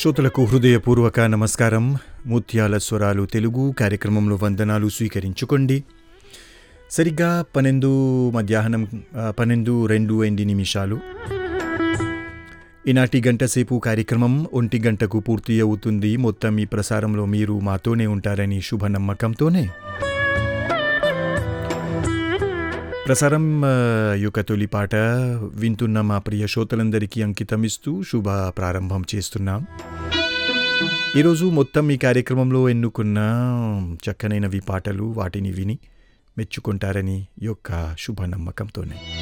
శ్రోతలకు హృదయపూర్వక నమస్కారం ముత్యాల స్వరాలు తెలుగు కార్యక్రమంలో వందనాలు స్వీకరించుకోండి సరిగ్గా పన్నెండు మధ్యాహ్నం ఆ, పన్నెండు రెండు ఎనిమిది నిమిషాలు ఈనాటి గంట సేపు కార్యక్రమం ఒంటి గంటకు పూర్తి అవుతుంది మొత్తం ఈ ప్రసారంలో మీరు మాతోనే ఉంటారని శుభ నమ్మకంతోనే ప్రసారం ఆ, యొక్క తొలి పాట వింటున్న మా ప్రియ శ్రోతలందరికీ అంకితం ఇస్తూ శుభ ప్రారంభం చేస్తున్నాం ఈరోజు మొత్తం ఈ కార్యక్రమంలో ఎన్నుకున్న చక్కనైనవి పాటలు వాటిని విని మెచ్చుకుంటారని యొక్క శుభ నమ్మకంతోనే